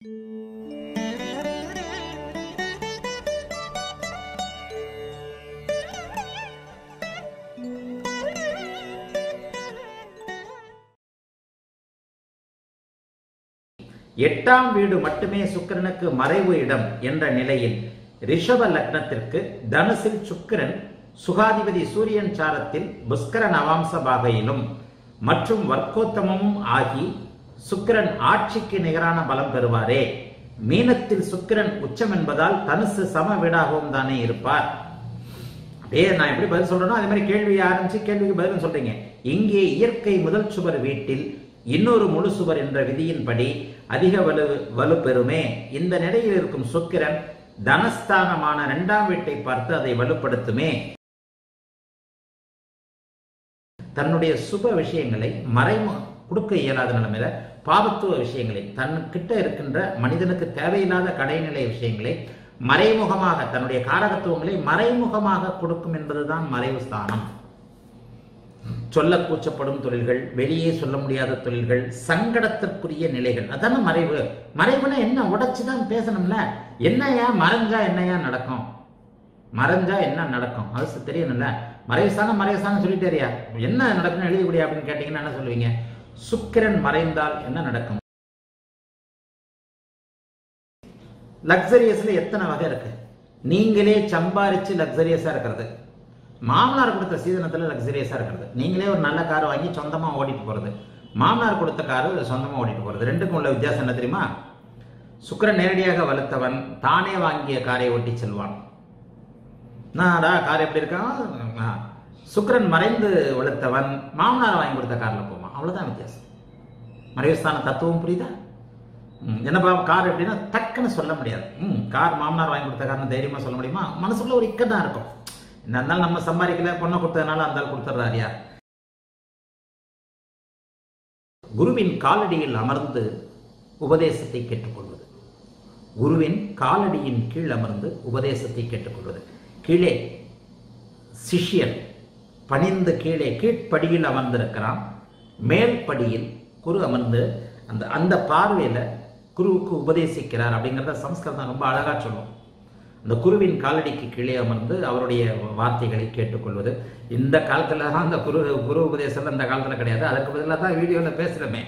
எட்டாம் வீடு மட்டுமே சுக்கிரனுக்கு மறைவு இடம் என்ற நிலையில் ரிஷப லக்னத்திற்கு தனுசில் சுக்கிரன் சுகாதிபதி சூரியன் சாரத்தில் புஷ்கர நவாம்ச பாகையிலும் மற்றும் வர்க்கோத்தமமும் ஆகி சுக்கிரன் ஆட்சிக்கு நிகரான பலம் பெறுவாரே மீனத்தில் சுக்கிரன் உச்சம் என்பதால் தனுசு சம வீடாகவும் தானே இருப்பார் அப்படியே நான் எப்படி பதில் சொல்றேனோ அதே மாதிரி கேள்வியை ஆரம்பிச்சு கேள்விக்கு பதிலும் சொல்றீங்க இங்கே இயற்கை முதல் சுவர் வீட்டில் இன்னொரு முழு சுவர் என்ற விதியின்படி அதிக வலு வலு பெறுமே இந்த நிலையில் இருக்கும் சுக்கிரன் தனஸ்தானமான இரண்டாம் வீட்டை பார்த்து அதை வலுப்படுத்துமே தன்னுடைய சுப விஷயங்களை மறைமு கொடுக்க இயலாத நிலைமையில பாவத்துவ விஷயங்களை தன்கிட்ட இருக்கின்ற மனிதனுக்கு தேவையில்லாத கடைநிலை விஷயங்களை மறைமுகமாக தன்னுடைய காரகத்துவங்களை மறைமுகமாக கொடுக்கும் என்பதுதான் மறைவு ஸ்தானம் சொல்ல கூச்சப்படும் தொழில்கள் வெளியே சொல்ல முடியாத தொழில்கள் சங்கடத்திற்குரிய நிலைகள் அதான மறைவு மறைவுனா என்ன உடைச்சு தான் பேசணும்ல என்னையா மறைஞ்சா என்னையா நடக்கும் மறைஞ்சா என்ன நடக்கும் அது தெரியணும்ல மறைவுசான மறைவுசான சொல்லிட்டேரியா என்ன நடக்கும் எழுதிக்கூடிய அப்படின்னு கேட்டீங்கன்னா என்ன சொல்லுவீங்க சுக்கிரன் மறைந்தால் என்ன நடக்கும் லக்ஸரியஸ்ல எத்தனை வகை இருக்கு நீங்களே சம்பாரிச்சு லக்ஸரியஸா இருக்கிறது மாமனார் கொடுத்த சீதனத்துல லக்ஸரியஸா இருக்கிறது நீங்களே ஒரு நல்ல கார் வாங்கி சொந்தமா ஓடிட்டு போறது மாமனார் கொடுத்த காரு சொந்தமா ஓடிட்டு போறது ரெண்டுக்கும் உள்ள வித்தியாசம் என்ன தெரியுமா சுக்கிரன் நேரடியாக வலுத்தவன் தானே வாங்கிய காரை ஓட்டி செல்வான் நாடா கார் எப்படி இருக்கான் சுக்கிரன் மறைந்து வலுத்தவன் மாமனார் வாங்கி கொடுத்த கார்ல போவான் அவ்வளவுதான் வித்தியாசம் மறைவுஸ்தான தத்துவம் புரியுதா ம், என்னப்பா கார் எப்படின்னா டக்குன்னு சொல்ல முடியாது ம் கார் மாமனார் வாங்கி கொடுத்த காரணம் தைரியமா சொல்ல முடியுமா மனசுக்குள்ள ஒரு இக்கதான் இருக்கும் என்ன இருந்தாலும் நம்ம சம்பாதிக்கல பொண்ணை கொடுத்ததுனால அந்த ஆள் கொடுத்துட்றாரு யார் குருவின் காலடியில் அமர்ந்து உபதேசத்தை கேட்டுக்கொள்வது குருவின் காலடியின் கீழ் அமர்ந்து உபதேசத்தை கேட்டுக்கொள்வது கீழே சிஷ்யன் பணிந்து கீழே கீழ்ப்படியில் அமர்ந்திருக்கிறான் மேல் படியில் குரு அமர்ந்து அந்த அந்த பார்வையில குருவுக்கு உபதேசிக்கிறார் அப்படிங்கிறத சம்ஸ்கிருதம் ரொம்ப அழகா சொல்லும் அந்த குருவின் காலடிக்கு கீழே அமர்ந்து அவருடைய வார்த்தைகளை கேட்டுக்கொள்வது இந்த காலத்துல தான் அந்த குரு குரு உபதேசம் அந்த காலத்துல கிடையாது அதுக்கு பதிலாக தான் வீடியோல பேசுறமே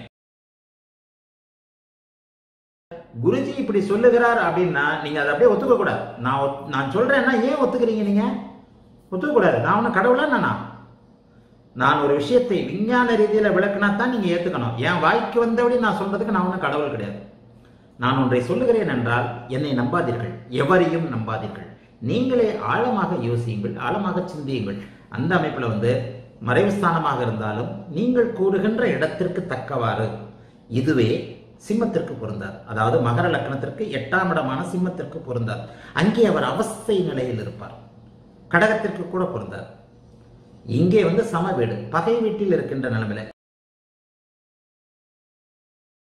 குருஜி இப்படி சொல்லுகிறார் அப்படின்னா நீங்க அதை அப்படியே ஒத்துக்க கூடாது நான் ஒத்- நான் சொல்றேன்னா ஏன் ஒத்துக்கிறீங்க நீங்க ஒத்துக்க கூடாது நான் ஒன்னும் கடவுளா நானா நான் ஒரு விஷயத்தை விஞ்ஞான ரீதியில விளக்குனா தான் நீங்க ஏத்துக்கணும் என் வாய்க்கு வந்தபடி நான் சொல்றதுக்கு நான் ஒன்றும் கடவுள் கிடையாது நான் ஒன்றை சொல்லுகிறேன் என்றால் என்னை நம்பாதீர்கள் எவரையும் நம்பாதீர்கள் நீங்களே ஆழமாக யோசியுங்கள் ஆழமாக சிந்தியுங்கள் அந்த அமைப்புல வந்து மறைவு ஸ்தானமாக இருந்தாலும் நீங்கள் கூறுகின்ற இடத்திற்கு தக்கவாறு இதுவே சிம்மத்திற்கு பொருந்தார் அதாவது மகர லக்னத்திற்கு எட்டாம் இடமான சிம்மத்திற்கு பொருந்தார் அங்கே அவர் அவஸ்தை நிலையில் இருப்பார் கடகத்திற்கு கூட பொருந்தார் இங்கே வந்து சம வீடு பகை வீட்டில் இருக்கின்ற நிலைமையில